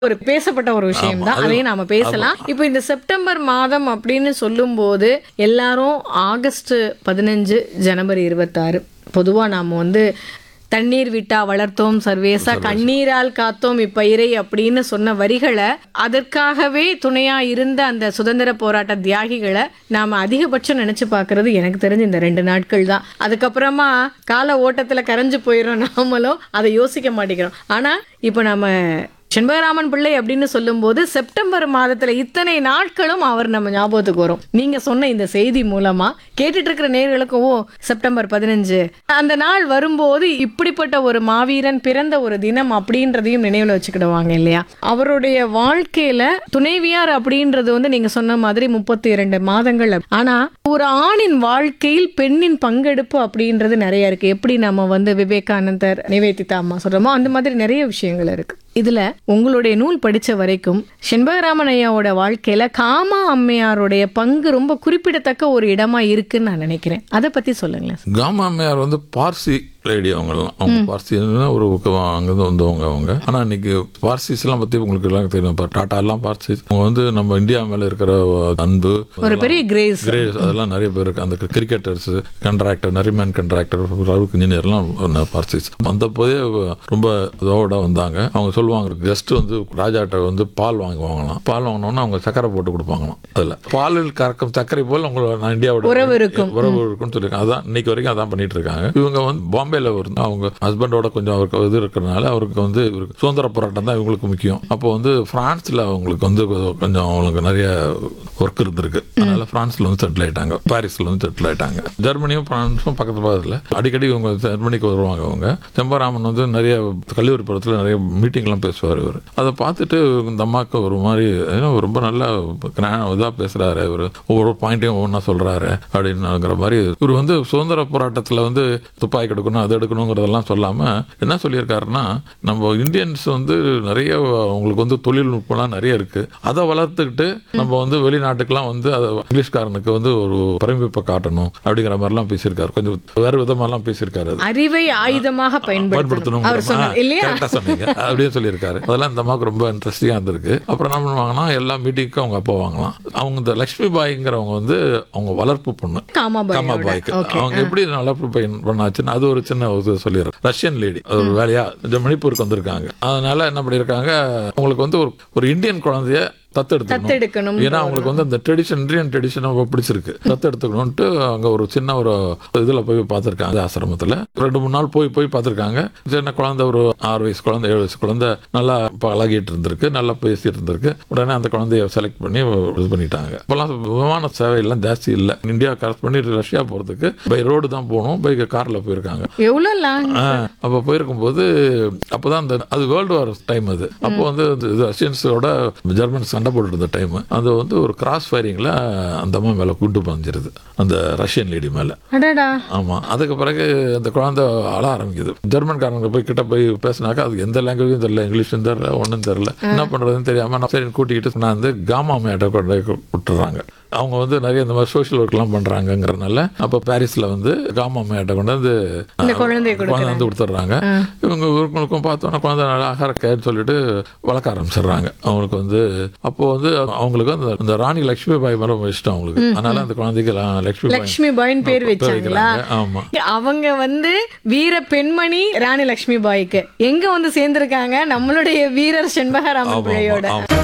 ஒரு பேசப்பட்ட ஒரு விஷயம் தான் அதையும் நாம பேசலாம் இப்போ இந்த செப்டம்பர் மாதம் அப்படின்னு சொல்லும்போது எல்லாரும் ஆகஸ்ட் பதினஞ்சு ஜனவரி இருபத்தாறு பொதுவா நாம வந்து தண்ணீர் விட்டா வளர்த்தோம் சர்வேசா கண்ணீரால் காத்தோம் இப்பயிரை அப்படின்னு சொன்ன வரிகளை அதற்காகவே துணையா இருந்த அந்த சுதந்திர போராட்ட தியாகிகளை நாம அதிகபட்சம் நினைச்சு பார்க்கிறது எனக்கு தெரிஞ்சு இந்த ரெண்டு நாட்கள் தான் அதுக்கப்புறமா கால ஓட்டத்துல கரைஞ்சு போயிடும் நாமளும் அதை யோசிக்க மாட்டேங்கிறோம் ஆனா இப்போ நம்ம செண்பகராமன் பிள்ளை அப்படின்னு சொல்லும்போது செப்டம்பர் மாதத்துல இத்தனை நாட்களும் அவர் நம்ம ஞாபகத்துக்கு வரும் நீங்க சொன்ன இந்த செய்தி மூலமா கேட்டுட்டு இருக்கிற நேர்களுக்கும் ஓ செப்டம்பர் பதினஞ்சு அந்த நாள் வரும்போது இப்படிப்பட்ட ஒரு மாவீரன் பிறந்த ஒரு தினம் அப்படின்றதையும் நினைவுல வச்சுக்கிடுவாங்க இல்லையா அவருடைய வாழ்க்கையில துணைவியார் அப்படின்றது வந்து நீங்க சொன்ன மாதிரி முப்பத்தி இரண்டு மாதங்கள் அப்ப- ஆனா ஒரு ஆணின் வாழ்க்கையில் பெண்ணின் பங்கெடுப்பு அப்படின்றது நிறைய இருக்கு எப்படி நம்ம வந்து விவேகானந்தர் நிவேதிதா அம்மா சொல்றோமோ அந்த மாதிரி நிறைய விஷயங்கள் இருக்கு இதுல உங்களுடைய நூல் படிச்ச வரைக்கும் செண்பகராமன் ஐயாவோட வாழ்க்கையில காமா அம்மையாருடைய பங்கு ரொம்ப குறிப்பிடத்தக்க ஒரு இடமா இருக்குன்னு நான் நினைக்கிறேன் அதை பத்தி சொல்லுங்களேன் காமா அம்மையார் வந்து பார்சி லேடி அவங்கெல்லாம் அவங்க பார்சின்னா ஒரு ஊக்கம் அங்கேருந்து வந்தவங்க அவங்க ஆனா இன்னைக்கு பார்சிஸ் எல்லாம் பத்தி உங்களுக்கு எல்லாம் தெரியும் இப்போ டாடா எல்லாம் பார்சிஸ் அவங்க வந்து நம்ம இந்தியா மேல இருக்கிற அன்பு ஒரு பெரிய கிரேஸ் கிரேஸ் அதெல்லாம் நிறைய பேர் இருக்கு அந்த கிரிக்கெட்டர்ஸ் கண்ட்ராக்டர் நரிமேன் கண்ட்ராக்டர் ரவுக் இன்ஜினியர்லாம் பார்சிஸ் அந்த போதே ரொம்ப இதோட வந்தாங்க அவங்க சொல்லுவாங்க கெஸ்ட் வந்து ராஜாட்ட வந்து பால் வாங்குவாங்களாம் பால் வாங்கினோன்னா அவங்க சக்கரை போட்டு கொடுப்பாங்களாம் அதுல பாலில் கறக்கும் சர்க்கரை போல் உங்களை நான் இந்தியாவோட உறவு இருக்கும். உறவு இருக்குன்னு சொல்லியிருக்காங்க அதான் இன்னைக்கு வரைக்கும் அதான் பண்ணிட்டு இருக்காங்க இவங்க வந்து பாம்பேல இருந்தா அவங்க ஹஸ்பண்டோட கொஞ்சம் அவருக்கு இது இருக்கிறனால அவருக்கு வந்து இவருக்கு சுதந்திர போராட்டம் தான் இவங்களுக்கு முக்கியம் அப்போ வந்து பிரான்ஸ்ல அவங்களுக்கு வந்து கொஞ்சம் அவங்களுக்கு நிறைய ஒர்க் இருந்திருக்கு அதனால பிரான்ஸ்ல வந்து செட்டில் ஆயிட்டாங்க பாரிஸ்ல வந்து செட்டில் ஆயிட்டாங்க ஜெர்மனியும் பிரான்ஸும் பக்கத்து பக்கத்துல அடிக்கடி இவங்க ஜெர்மனிக்கு வருவாங்க அவங்க செம்பராமன் வந்து நிறைய கல்லூரி படத்துல நிறைய மீட்டிங் எல்லாம் பேசுவார் இவர் அதை பார்த்துட்டு இந்த அம்மாவுக்கு ஒரு மாதிரி ஏன்னா ரொம்ப நல்லா இதாக பேசுறாரு இவர் ஒவ்வொரு பாயிண்ட்டையும் ஒவ்வொன்றா சொல்றாரு அப்படின்னுங்கிற மாதிரி இவர் வந்து சுதந்திர போராட்டத்தில் வந்து துப்பாக்கி எடுக்கணும் அது எடுக்கணுங்கிறதெல்லாம் சொல்லாம என்ன சொல்லியிருக்காருன்னா நம்ம இந்தியன்ஸ் வந்து நிறைய அவங்களுக்கு வந்து தொழில்நுட்பம்லாம் நிறைய இருக்கு அதை வளர்த்துக்கிட்டு நம்ம வந்து வெளிநாட்டுக்கெல்லாம் வந்து அதை இங்கிலீஷ்காரனுக்கு வந்து ஒரு பரமிப்பை காட்டணும் அப்படிங்கிற மாதிரிலாம் பேசியிருக்காரு கொஞ்சம் வேறு விதமாலாம் பேசியிருக்காரு அது. அறிவை ஆயுதமாக பயன்படுத்தணும் பயன்படுத்தணும் அவர் சொன்னார் இல்லையா கரெக்டா சொன்னீங்க அப்படியே சொல்லியிருக்காரு அதெல்லாம் இந்த அம்மாவுக்கு ரொம்ப இன்ட்ரெஸ்டிங்கா இருந்திருக்கு அப்புறம் என்ன பண்ணுவாங்கன்னா எல்லா மீட்டிங்க்கும் அவங்க அப்பா வாங்கலாம் அவங்க இந்த லக்ஷ்மி பாய்ங்கிறவங்க வந்து அவங்க வளர்ப்பு பொண்ணு காமாபாய் காமாபாய்க்கு அவங்க எப்படி வளர்ப்பு பையன் பண்ணாச்சுன்னு அது ஒரு சின்ன ஒரு சொல்லிடுறேன் ரஷ்யன் லேடி அது ஒரு வேலையா இந்த மணிப்பூருக்கு வந்திருக்காங்க அதனால என்ன பண்ணியிருக்காங்க அவங்களுக்கு வந்து ஒரு ஒரு இந்தியன் குழந்தைய தத்தெடுத்துக்கணும் தத்தெடுக்கணும் ஏன்னா அவங்களுக்கு வந்து அந்த ட்ரெடிஷன் இந்தியன் ட்ரெடிஷன் ரொம்ப பிடிச்சிருக்கு தத்து எடுத்துக்கணும்ட்டு அங்க ஒரு சின்ன ஒரு இதுல போய் பார்த்திருக்காங்க ஆசிரமத்துல ரெண்டு மூணு நாள் போய் போய் பார்த்திருக்காங்க சின்ன குழந்தை ஒரு ஆறு வயசு குழந்தை ஏழு வயசு குழந்தை நல்லா பழகிட்டு இருந்திருக்கு நல்லா பேசிட்டு இருந்திருக்கு உடனே அந்த குழந்தைய செலக்ட் பண்ணி இது பண்ணிட்டாங்க இப்பெல்லாம் விமான சேவை எல்லாம் ஜாஸ்தி இல்லை இந்தியா கரெக்ட் பண்ணி ரஷ்யா போறதுக்கு பை ரோடு தான் போகணும் பை கார்ல போயிருக்காங்க எவ்வளவு லாங் ஆ, அப்ப போயிருக்கும்போது அப்பதான் அந்த அது வேர்ல்டு வார் டைம் அது அப்போ வந்து இது ரஷ்யன்ஸோட ஜெர்மன் சண்டை போட்டுட்டு இருந்த டைம் அது வந்து ஒரு கிராஸ் ஃபயரிங்ல அந்த அம்மா மேல குண்டு பாஞ்சிருது அந்த ரஷ்யன் லேடி மேல அடடா ஆமா அதுக்கு பிறகு அந்த குழந்தை அழ ஆரம்பிக்குது ஜெர்மன்காரங்க போய் கிட்ட போய் பேசினாக்கா அது எந்த லாங்குவேஜும் தெரியல இங்கிலீஷும் தெரியல ஒன்றும் தெரியல என்ன பண்றதுன்னு தெரியாம நான் சரி கூட்டிக்கிட்டு நான் வந்து காமா மேட்டை கொண்டு போய் விட்டுறாங்க அவங்க வந்து நிறைய இந்த மாதிரி சோஷியல் ஒர்க்லாம் பண்றாங்கங்கிறனால அப்போ பாரிஸ்ல வந்து காமா மேட்டை கொண்டு வந்து இந்த குழந்தைய குழந்தை வந்து கொடுத்துட்றாங்க இவங்க இவங்களுக்கும் பார்த்தோன்னா குழந்தை நல்லா அழகா இருக்கேன்னு சொல்லிட்டு வளர்க்க ஆரம்பிச்சிடுறாங்க அவங்களுக்கு வந்து அப்போ வந்து அவங்களுக்கு அந்த இந்த ராணி லட்சுமி பாய் மேல ரொம்ப இஷ்டம் அவங்களுக்கு அதனால அந்த குழந்தைக்கு லா- லட்சுமி பாய் லக்ஷ்மி பாய்னு பேர் வச்சாங்களா வைக்கிறாங்க. ஆமா அவங்க வந்து வீர பெண்மணி ராணி லட்சுமி பாய்க்கு எங்க வந்து சேர்ந்திருக்காங்க நம்மளுடைய வீரர் செண்பகராமன் ஆமா, பிள்ளையோட ஆமா, ஆமா.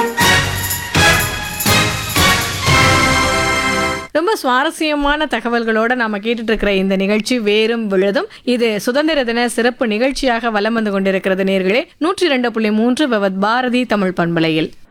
ரொம்ப சுவாரஸ்யமான தகவல்களோட நாம கேட்டுட்டு இருக்கிற இந்த நிகழ்ச்சி வேறும் விழுதும் இது சுதந்திர தின சிறப்பு நிகழ்ச்சியாக வலம் வந்து கொண்டிருக்கிறது நேர்களே நூற்றி இரண்டு புள்ளி மூன்று பவத் பாரதி தமிழ் பண்பலையில்